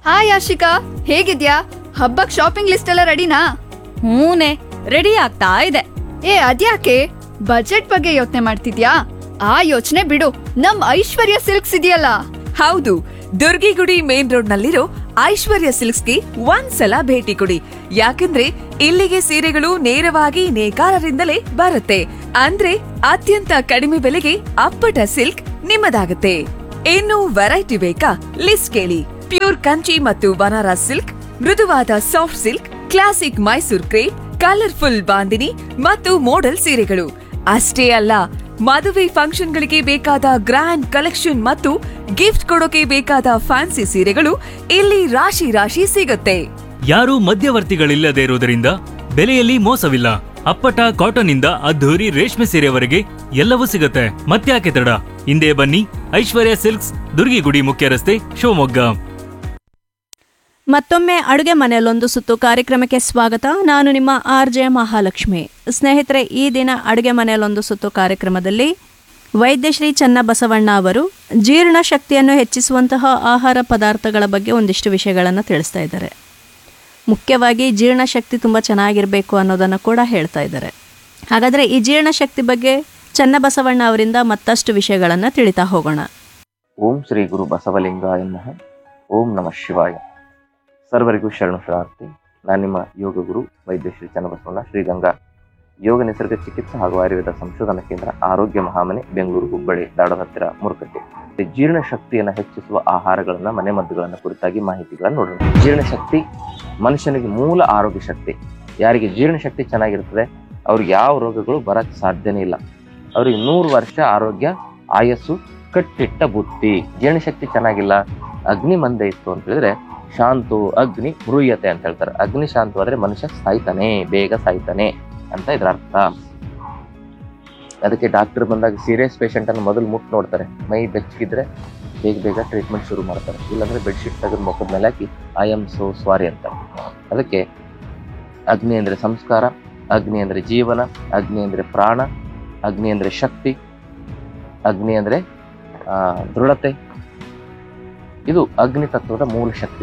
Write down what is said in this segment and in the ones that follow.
hi Ashika ಹೇಗಿದ್ಯಾ ಹಬ್ಬಕ್ shopping list ಎಲ್ಲ ರೆಡಿನಾ ಹೂನೆ ರೆಡಿ ಆಗ್ತಾ ಇದೆ ಏ ಅದ್ಯಾಕೆ ಬಜೆಟ್ ಬಗ್ಗೆ ಯೋಚನೆ ಮಾಡ್ತಿದ್ಯಾ ಆ ಯೋಚನೆ ಬಿಡು ನಮ್ ಐಶ್ವರ್ಯ ಸಿಲ್ಕ್ಸ್ ಇದೆಯಲ್ಲ ಹೌದು ದುರ್ಗಿಗುಡಿ ಮೇನ್ ರೋಡ್ ನಲ್ಲಿರೋ ಐಶ್ವರ್ಯ ಸಿಲ್ಕ್ಸ್ಗೆ ಒಂದ್ಸಲ ಭೇಟಿ ಕೊಡಿ ಯಾಕಂದ್ರೆ ಇಲ್ಲಿಗೆ ಸೀರೆಗಳು ನೇರವಾಗಿ ನೇಕಾರರಿಂದಲೇ ಬರುತ್ತೆ ಅಂದ್ರೆ ಅತ್ಯಂತ ಕಡಿಮೆ ಬೆಲೆಗೆ ಅಪ್ಪಟ ಸಿಲ್ಕ್ ನಿಮ್ಮದಾಗುತ್ತೆ ಇನ್ನು ವೆರೈಟಿ ಬೇಕಾ ಲಿಸ್ಟ್ ಕೇಳಿ ಪ್ಯೂರ್ ಕಂಚಿ ಮತ್ತು ಬನಾರಸ್ ಸಿಲ್ಕ್ ಮೃದುವಾದ soft silk classic Mysore crepe colourful bandhani ಮತ್ತು ಮೋಡಲ್ ಸೀರೆಗಳು ಅಷ್ಟೇ ಅಲ್ಲ ಮದುವೆ ಫಂಕ್ಷನ್ಗಳಿಗೆ ಬೇಕಾದ ಗ್ರ್ಯಾಂಡ್ ಕಲೆಕ್ಷನ್ ಮತ್ತು ಗಿಫ್ಟ್ ಕೊಡೋಕೆ ಬೇಕಾದ ಫ್ಯಾನ್ಸಿ ಸೀರೆಗಳು ಇಲ್ಲಿ ರಾಶಿ ರಾಶಿ ಸಿಗುತ್ತೆ ಯಾರೂ ಮಧ್ಯವರ್ತಿಗಳಿಲ್ಲದೆ ಇರುವುದರಿಂದ ಬೆಲೆಯಲ್ಲಿ ಮೋಸವಿಲ್ಲ ಅಪ್ಪಟ ಕಾಟನ್ ಇಂದ ಅದ್ಧೂರಿ ರೇಷ್ಮೆ ಸೀರೆವರೆಗೆ ಎಲ್ಲವೂ ಸಿಗುತ್ತೆ ಮತ್ತ್ಯಾಕೆ ತಡ ಹಿಂದೆ ಬನ್ನಿ ಐಶ್ವರ್ಯ ಸಿಲ್ಕ್ಸ್ ದುರ್ಗಿಗುಡಿ ಮುಖ್ಯ ರಸ್ತೆ ಶಿವಮೊಗ್ಗ ಮತ್ತೊಮ್ಮೆ ಅಡುಗೆ ಮನೆಯಲ್ಲೊಂದು ಸುತ್ತು ಕಾರ್ಯಕ್ರಮಕ್ಕೆ ಸ್ವಾಗತ ನಾನು ನಿಮ್ಮ ಆರ್ ಜೆ ಮಹಾಲಕ್ಷ್ಮಿ ಸ್ನೇಹಿತರೆ ಈ ದಿನ ಅಡುಗೆ ಮನೆಯಲ್ಲೊಂದು ಸುತ್ತು ಕಾರ್ಯಕ್ರಮದಲ್ಲಿ ವೈದ್ಯಶ್ರೀ ಚನ್ನಬಸವಣ್ಣ ಅವರು ಜೀರ್ಣಶಕ್ತಿಯನ್ನು ಹೆಚ್ಚಿಸುವಂತಹ ಆಹಾರ ಪದಾರ್ಥಗಳ ಬಗ್ಗೆ ಒಂದಿಷ್ಟು ವಿಷಯಗಳನ್ನು ತಿಳಿಸ್ತಾ ಇದ್ದಾರೆ ಮುಖ್ಯವಾಗಿ ಜೀರ್ಣಶಕ್ತಿ ತುಂಬ ಚೆನ್ನಾಗಿರಬೇಕು ಅನ್ನೋದನ್ನು ಕೂಡ ಹೇಳ್ತಾ ಇದ್ದಾರೆ ಹಾಗಾದರೆ ಈ ಜೀರ್ಣಶಕ್ತಿ ಬಗ್ಗೆ ಚನ್ನಬಸವಣ್ಣ ಅವರಿಂದ ಮತ್ತಷ್ಟು ವಿಷಯಗಳನ್ನು ತಿಳಿತಾ ಹೋಗೋಣ ಓಂ ಶ್ರೀ ಗುರು ಬಸವಲಿಂಗಾಯ ನಮಃ ಓಂ ನಮಃ ಶಿವಾಯ ಸರ್ವರಿಗೂ ಶರಣು ಶರಣಾರ್ಥಿ ನಾನು ನಿಮ್ಮ ಯೋಗ ಗುರು ವೈದ್ಯ ಶ್ರೀ ಚನ್ನಬಸವಣ್ಣ ಶ್ರೀಗಂಗಾ ಯೋಗ ನಿಸರ್ಗ ಚಿಕಿತ್ಸೆ ಹಾಗೂ ಆಯುರ್ವೇದ ಸಂಶೋಧನಾ ಕೇಂದ್ರ ಆರೋಗ್ಯ ಮಹಾಮನೆ ಬೆಂಗಳೂರು ಹುಬ್ಬಳ್ಳಿ ದಾಡದ ಹತ್ತಿರ ಮುರುಕಟ್ಟೆ ಈ ಜೀರ್ಣಶಕ್ತಿಯನ್ನು ಹೆಚ್ಚಿಸುವ ಆಹಾರಗಳನ್ನ ಮನೆಮದ್ದುಗಳನ್ನ ಕುರಿತಾಗಿ ಮಾಹಿತಿಗಳನ್ನು ನೋಡೋಣ ಜೀರ್ಣಶಕ್ತಿ ಮನುಷ್ಯನಿಗೆ ಮೂಲ ಆರೋಗ್ಯ ಶಕ್ತಿ ಯಾರಿಗೆ ಜೀರ್ಣಶಕ್ತಿ ಚೆನ್ನಾಗಿರ್ತದೆ ಅವ್ರಿಗೆ ಯಾವ ರೋಗಗಳು ಬರಕ್ ಸಾಧ್ಯನೇ ಇಲ್ಲ ಅವ್ರಿಗೆ ನೂರು ವರ್ಷ ಆರೋಗ್ಯ ಆಯಸ್ಸು ಕಟ್ಟಿಟ್ಟ ಬುತ್ತಿ ಜೀರ್ಣಶಕ್ತಿ ಚೆನ್ನಾಗಿಲ್ಲ ಅಗ್ನಿ ಮಂದೆ ಇತ್ತು ಅಂತ ಹೇಳಿದ್ರೆ ಶಾಂತು ಅಗ್ನಿ ಮೃಯತೆ ಅಂತ ಹೇಳ್ತಾರೆ ಅಗ್ನಿ ಶಾಂತವಾದ್ರೆ ಮನುಷ್ಯ ಸಾಯ್ತಾನೆ ಬೇಗ ಸಾಯ್ತಾನೆ ಅಂತ ಇದ್ರ ಅರ್ಥ ಅದಕ್ಕೆ ಡಾಕ್ಟರ್ ಬಂದಾಗ ಸೀರಿಯಸ್ ಪೇಷಂಟ್ ಅನ್ನು ಮೊದಲು ಮುಟ್ ನೋಡ್ತಾರೆ ಮೈ ಬೆಚ್ಚಗಿದ್ರೆ ಬೇಗ ಬೇಗ ಟ್ರೀಟ್ಮೆಂಟ್ ಶುರು ಮಾಡ್ತಾರೆ ಇಲ್ಲಾಂದ್ರೆ ಬೆಡ್ಶೀಟ್ ತೆಗೆದು ಮುಖದ ಮೇಲೆ ಹಾಕಿ ಐ ಆಮ್ ಸೋ ಸಾರಿ ಅಂತ ಅದಕ್ಕೆ ಅಗ್ನಿ ಅಂದ್ರೆ ಸಂಸ್ಕಾರ ಅಗ್ನಿ ಅಂದ್ರೆ ಜೀವನ ಅಗ್ನಿ ಅಂದ್ರೆ ಪ್ರಾಣ ಅಗ್ನಿ ಅಂದ್ರೆ ಶಕ್ತಿ ಅಗ್ನಿ ಅಂದ್ರೆ ಆ, ದೃಢತೆ ಇದು ಅಗ್ನಿ ತತ್ವದ ಮೂಲ ಶಕ್ತಿ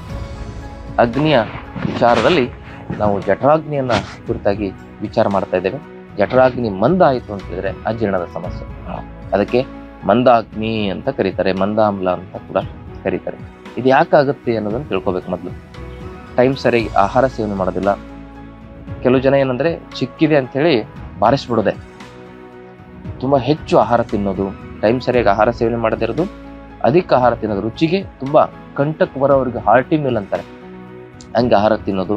ಅಗ್ನಿಯ ವಿಚಾರದಲ್ಲಿ ನಾವು ಜಠರಾಗ್ನಿಯನ್ನ ಕುರಿತಾಗಿ ವಿಚಾರ ಮಾಡ್ತಾ ಇದ್ದೇವೆ ಜಠರಾಗ್ನಿ ಮಂದ ಆಯಿತು ಅಂತ ಹೇಳಿದ್ರೆ ಅಜೀರ್ಣದ ಸಮಸ್ಯೆ ಅದಕ್ಕೆ ಮಂದಾಗ್ನಿ ಅಂತ ಕರೀತಾರೆ ಮಂದಾಮ್ಲ ಅಂತ ಕೂಡ ಕರೀತಾರೆ ಇದು ಯಾಕಾಗುತ್ತೆ ಅನ್ನೋದನ್ನ ತಿಳ್ಕೊಬೇಕು ಮೊದಲು ಟೈಮ್ ಸರಿಯಾಗಿ ಆಹಾರ ಸೇವನೆ ಮಾಡೋದಿಲ್ಲ ಕೆಲವು ಜನ ಏನಂದ್ರೆ ಚಿಕ್ಕಿದೆ ಅಂತ ಹೇಳಿ ಬಾರಿಸ್ಬಿಡೋದೆ ತುಂಬಾ ಹೆಚ್ಚು ಆಹಾರ ತಿನ್ನೋದು ಟೈಮ್ ಸರಿಯಾಗಿ ಆಹಾರ ಸೇವನೆ ಮಾಡದೇ ಇರೋದು ಅಧಿಕ ಆಹಾರ ತಿನ್ನೋದು ರುಚಿಗೆ ತುಂಬಾ ಕಂಟಕ್ ಬರೋವ್ರಿಗೆ ಹಾರ್ಟಿ ಮೀಲ್ ಅಂತಾರೆ ಹಂಗೆ ಆಹಾರ ತಿನ್ನೋದು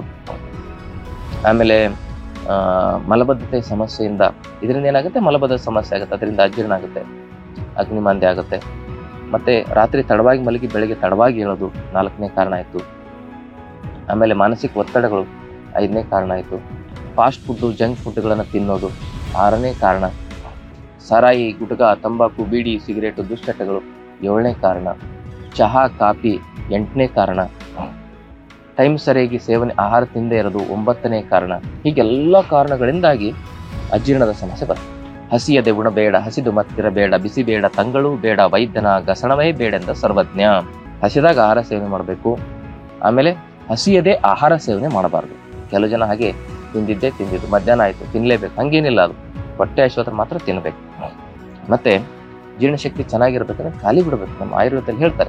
ಆಮೇಲೆ ಆ, ಮಲಬದ್ಧತೆ ಸಮಸ್ಯೆಯಿಂದ ಇದರಿಂದ ಏನಾಗುತ್ತೆ ಮಲಬದ್ಧತೆ ಸಮಸ್ಯೆ ಆಗುತ್ತೆ ಅದರಿಂದ ಅಜೀರ್ಣ ಆಗುತ್ತೆ ಅಗ್ನಿಮಾಂದ್ಯ ಆಗುತ್ತೆ ಮತ್ತೆ ರಾತ್ರಿ ತಡವಾಗಿ ಮಲಗಿ ಬೆಳಗ್ಗೆ ತಡವಾಗಿ ಹೇಳೋದು ನಾಲ್ಕನೇ ಕಾರಣ ಆಯಿತು ಆಮೇಲೆ ಮಾನಸಿಕ ಒತ್ತಡಗಳು ಐದನೇ ಕಾರಣ ಆಯಿತು ಫಾಸ್ಟ್ ಫುಡ್ಡು ಜಂಕ್ ಫುಡ್ಗಳನ್ನು ತಿನ್ನೋದು ಆರನೇ ಕಾರಣ ಸಾರಾಯಿ ಗುಟ್ಕ ತಂಬಾಕು ಬೀಡಿ ಸಿಗರೇಟು ದುಶ್ಚಟಗಳು ಏಳನೇ ಕಾರಣ ಚಹಾ ಕಾಫಿ ಎಂಟನೇ ಕಾರಣ ಟೈಮ್ ಸರಿಯಾಗಿ ಸೇವನೆ ಆಹಾರ ತಿಂದೇ ಇರೋದು ಒಂಬತ್ತನೇ ಕಾರಣ ಹೀಗೆಲ್ಲ ಕಾರಣಗಳಿಂದಾಗಿ ಅಜೀರ್ಣದ ಸಮಸ್ಯೆ ಬರುತ್ತೆ ಹಸಿಯದೆ ಉಣ ಬೇಡ ಹಸಿದು ಮತ್ತಿರ ಬೇಡ ಬಿಸಿ ಬೇಡ ತಂಗಳು ಬೇಡ ವೈದ್ಯನ ಗಸಣವೇ ಬೇಡ ಎಂದ ಸರ್ವಜ್ಞ ಹಸಿದಾಗ ಆಹಾರ ಸೇವನೆ ಮಾಡಬೇಕು ಆಮೇಲೆ ಹಸಿಯದೆ ಆಹಾರ ಸೇವನೆ ಮಾಡಬಾರ್ದು ಕೆಲವು ಜನ ಹಾಗೆ ತಿಂದಿದ್ದೇ ತಿಂದಿದ್ದು ಮಧ್ಯಾಹ್ನ ಆಯಿತು ತಿನ್ನಲೇಬೇಕು ಹಂಗೇನಿಲ್ಲ ಅದು ಹೊಟ್ಟೆ ಹಸಿವಾದ್ರೆ ಮಾತ್ರ ತಿನ್ನಬೇಕು ಮತ್ತೆ ಜೀರ್ಣಶಕ್ತಿ ಚೆನ್ನಾಗಿರ್ಬೇಕಂದ್ರೆ ಖಾಲಿ ಬಿಡಬೇಕು ನಮ್ಮ ಆಯುರ್ವೇದದಲ್ಲಿ ಹೇಳ್ತಾರೆ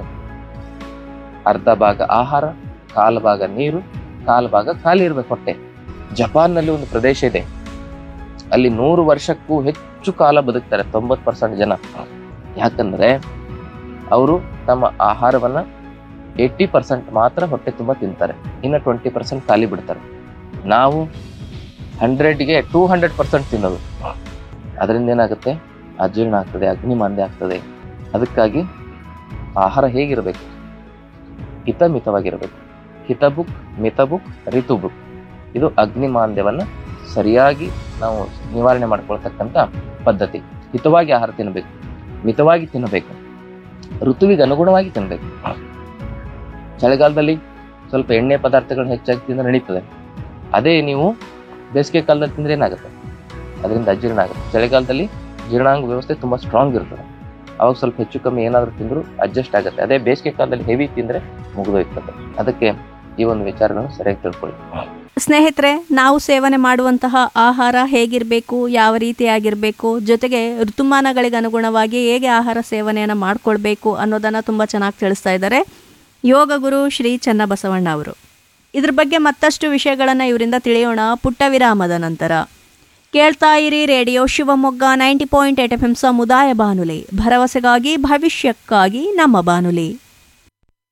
ಅರ್ಧ ಭಾಗ ಆಹಾರ ಕಾಲು ಭಾಗ ನೀರು ಕಾಲು ಭಾಗ ಖಾಲಿ ಇರ್ಬೇಕು ಹೊಟ್ಟೆ ಜಪಾನ್ನಲ್ಲಿ ಒಂದು ಪ್ರದೇಶ ಇದೆ ಅಲ್ಲಿ ನೂರು ವರ್ಷಕ್ಕೂ ಹೆಚ್ಚು ಕಾಲ ಬದುಕ್ತಾರೆ ತೊಂಬತ್ತು ಪರ್ಸೆಂಟ್ ಜನ ಯಾಕಂದ್ರೆ ಅವರು ತಮ್ಮ ಆಹಾರವನ್ನ ಏಯ್ಟಿ ಪರ್ಸೆಂಟ್ ಮಾತ್ರ ಹೊಟ್ಟೆ ತುಂಬ ತಿಂತಾರೆ ಇನ್ನು ಟ್ವೆಂಟಿ ಪರ್ಸೆಂಟ್ ಖಾಲಿ ಬಿಡ್ತಾರೆ ನಾವು ಹಂಡ್ರೆಡ್ಗೆ ಟೂ ಹಂಡ್ರೆಡ್ ಪರ್ಸೆಂಟ್ ತಿನ್ನೋದು ಅದರಿಂದ ಏನಾಗುತ್ತೆ ಅಜೀರ್ಣ ಆಗ್ತದೆ ಅಗ್ನಿಮಾಂದ್ಯ ಆಗ್ತದೆ ಅದಕ್ಕಾಗಿ ಆಹಾರ ಹೇಗಿರಬೇಕು ಹಿತಮಿತವಾಗಿರಬೇಕು ಹಿತಬುಕ್ ಮಿತಬುಕ್ ರಿತುಬುಕ್ ಇದು ಅಗ್ನಿಮಾಂದ್ಯವನ್ನ ಸರಿಯಾಗಿ ನಾವು ನಿವಾರಣೆ ಮಾಡ್ಕೊಳ್ತಕ್ಕಂಥ ಪದ್ಧತಿ ಹಿತವಾಗಿ ಆಹಾರ ತಿನ್ನಬೇಕು ಮಿತವಾಗಿ ತಿನ್ನಬೇಕು ಋತುವಿಗೆ ಅನುಗುಣವಾಗಿ ತಿನ್ನಬೇಕು ಚಳಿಗಾಲದಲ್ಲಿ ಸ್ವಲ್ಪ ಎಣ್ಣೆ ಪದಾರ್ಥಗಳನ್ನ ಹೆಚ್ಚಾಗಿ ತಿಂದ್ರೆ ನಡೀತದೆ ಅದೇ ನೀವು ಬೇಸಿಗೆ ಕಾಲದಲ್ಲಿ ತಿಂದ್ರೆ ಏನಾಗುತ್ತೆ ಅದರಿಂದ ಅಜೀರ್ಣ ಆಗುತ್ತೆ ಚಳಿಗಾಲದಲ್ಲಿ ಜೀರ್ಣಾಂಗ ವ್ಯವಸ್ಥೆ ತುಂಬಾ ಸ್ಟ್ರಾಂಗ್ ಇರ್ತದೆ ಅವಾಗ ಸ್ವಲ್ಪ ಹೆಚ್ಚು ಕಮ್ಮಿ ಏನಾದರೂ ತಿಂದರೂ ಅಡ್ಜಸ್ಟ್ ಆಗುತ್ತೆ ಅದೇ ಬೇಸಿಗೆ ಕಾಲದಲ್ಲಿ ಹೆವಿ ತಿಂದರೆ ಮುಗಿದೋಯ್ತದೆ ಅದಕ್ಕೆ ಈ ಒಂದು ವಿಚಾರಗಳನ್ನು ಸರಿಯಾಗಿ ತಿಳ್ಕೊಳ್ಳಿ ಸ್ನೇಹಿತರೆ ನಾವು ಸೇವನೆ ಮಾಡುವಂತಹ ಆಹಾರ ಹೇಗಿರಬೇಕು ಯಾವ ರೀತಿಯಾಗಿರಬೇಕು ಜೊತೆಗೆ ಋತುಮಾನಗಳಿಗೆ ಅನುಗುಣವಾಗಿ ಹೇಗೆ ಆಹಾರ ಸೇವನೆಯನ್ನು ಮಾಡ್ಕೊಳ್ಬೇಕು ಅನ್ನೋದನ್ನು ತುಂಬ ಚೆನ್ನಾಗಿ ತಿಳಿಸ್ತಾ ಇದ್ದಾರೆ ಯೋಗ ಗುರು ಶ್ರೀ ಚನ್ನಬಸವಣ್ಣ ಅವರು ಇದ್ರ ಬಗ್ಗೆ ಮತ್ತಷ್ಟು ವಿಷಯಗಳನ್ನು ಇವರಿಂದ ತಿಳಿಯೋಣ ಪುಟ್ಟ ವಿರಾಮದ ನಂತರ ಕೇಳ್ತಾ ಇರಿ radio Shivamogga ninety point eight F M ಸಮುದಾಯ ಬಾನುಲಿ ಭರವಸೆಗಾಗಿ ಭವಿಷ್ಯಕ್ಕಾಗಿ ನಮ್ಮ ಬಾನುಲಿ